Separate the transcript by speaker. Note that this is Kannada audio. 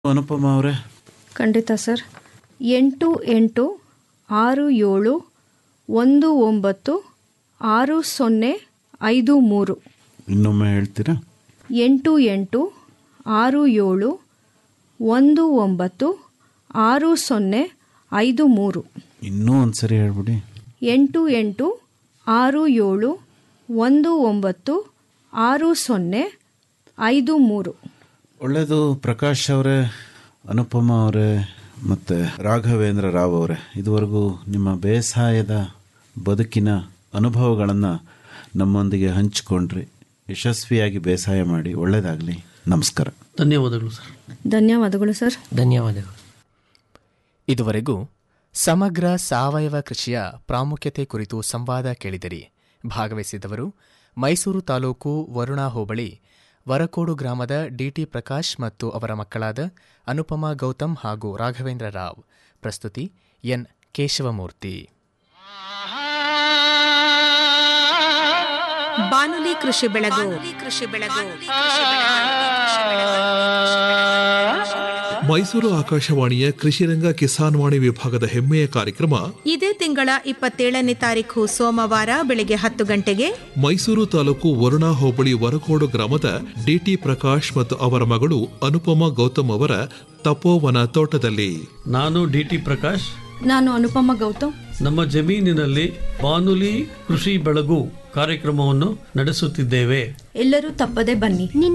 Speaker 1: ಅನುಪಮ ಅವರೇ
Speaker 2: ಖಂಡಿತ ಸರ್ ಎಂಟು ಎಂಟು ಆರು ಏಳು ಒಂದು ಒಂಬತ್ತು ಆರು ಸೊನ್ನೆ ಐದು ಮೂರು
Speaker 1: ಇನ್ನೊಮ್ಮೆ ಹೇಳ್ತೀರಾ
Speaker 2: ಎಂಟು ಎಂಟು ಆರು ಏಳು ಒಂದು ಒಂಬತ್ತು ಆರು ಸೊನ್ನೆ ಐದು ಮೂರು
Speaker 1: ಇನ್ನೂ ಒಂದ್ಸರಿ ಹೇಳ್ಬಿಡಿ
Speaker 2: ಎಂಟು ಎಂಟು ಆರು ಏಳು ಒಂದು ಒಂಬತ್ತು ಆರು ಸೊನ್ನೆ ಐದು ಮೂರು
Speaker 1: ಒಳ್ಳೆಯದು ಪ್ರಕಾಶ್ ಅವರೇ ಅನುಪಮ ಅವರೇ ಮತ್ತು ರಾಘವೇಂದ್ರ ರಾವ್ ಅವರೇ ಇದುವರೆಗೂ ನಿಮ್ಮ ಬೇಸಾಯದ ಬದುಕಿನ ಅನುಭವಗಳನ್ನು ನಮ್ಮೊಂದಿಗೆ ಹಂಚಿಕೊಂಡ್ರಿ ಯಶಸ್ವಿಯಾಗಿ ಬೇಸಾಯ ಮಾಡಿ ಒಳ್ಳೆಯದಾಗಲಿ ನಮಸ್ಕಾರ
Speaker 3: ಧನ್ಯವಾದಗಳು ಸರ್
Speaker 2: ಧನ್ಯವಾದಗಳು ಸರ್
Speaker 4: ಧನ್ಯವಾದಗಳು
Speaker 5: ಇದುವರೆಗೂ ಸಮಗ್ರ ಸಾವಯವ ಕೃಷಿಯ ಪ್ರಾಮುಖ್ಯತೆ ಕುರಿತು ಸಂವಾದ ಕೇಳಿದಿರಿ ಭಾಗವಹಿಸಿದವರು ಮೈಸೂರು ತಾಲೂಕು ವರುಣಾ ಹೋಬಳಿ ವರಕೋಡು ಗ್ರಾಮದ ಡಿಟಿ ಪ್ರಕಾಶ್ ಮತ್ತು ಅವರ ಮಕ್ಕಳಾದ ಅನುಪಮಾ ಗೌತಮ್ ಹಾಗೂ ರಾಘವೇಂದ್ರ ರಾವ್ ಪ್ರಸ್ತುತಿ ಎನ್ ಕೇಶವಮೂರ್ತಿ
Speaker 6: ಬಾನುಲಿ ಕೃಷಿ ಬೆಳಗು ಕೃಷಿ ಬೆಳಗು
Speaker 7: ಮೈಸೂರು ಆಕಾಶವಾಣಿಯ ಕೃಷಿರಂಗ ಕಿಸಾನ್ ವಾಣಿ ವಿಭಾಗದ ಹೆಮ್ಮೆಯ ಕಾರ್ಯಕ್ರಮ
Speaker 6: ಇದೇ ತಿಂಗಳ ಇಪ್ಪತ್ತೇಳನೇ ತಾರೀಕು ಸೋಮವಾರ ಬೆಳಗ್ಗೆ ಹತ್ತು ಗಂಟೆಗೆ
Speaker 7: ಮೈಸೂರು ತಾಲೂಕು ವರುಣಾ ಹೋಬಳಿ ವರಕೋಡು ಗ್ರಾಮದ ಡಿಟಿ ಪ್ರಕಾಶ್ ಮತ್ತು ಅವರ ಮಗಳು ಅನುಪಮಾ ಗೌತಮ್ ಅವರ ತಪೋವನ ತೋಟದಲ್ಲಿ
Speaker 3: ನಾನು ಡಿ ಟಿ ಪ್ರಕಾಶ್
Speaker 2: ನಾನು ಅನುಪಮ ಗೌತಮ್
Speaker 3: ನಮ್ಮ ಜಮೀನಿನಲ್ಲಿ ಬಾನುಲಿ ಕೃಷಿ ಬೆಳಗು ಕಾರ್ಯಕ್ರಮವನ್ನು ನಡೆಸುತ್ತಿದ್ದೇವೆ
Speaker 2: ಎಲ್ಲರೂ ತಪ್ಪದೆ ಬನ್ನಿ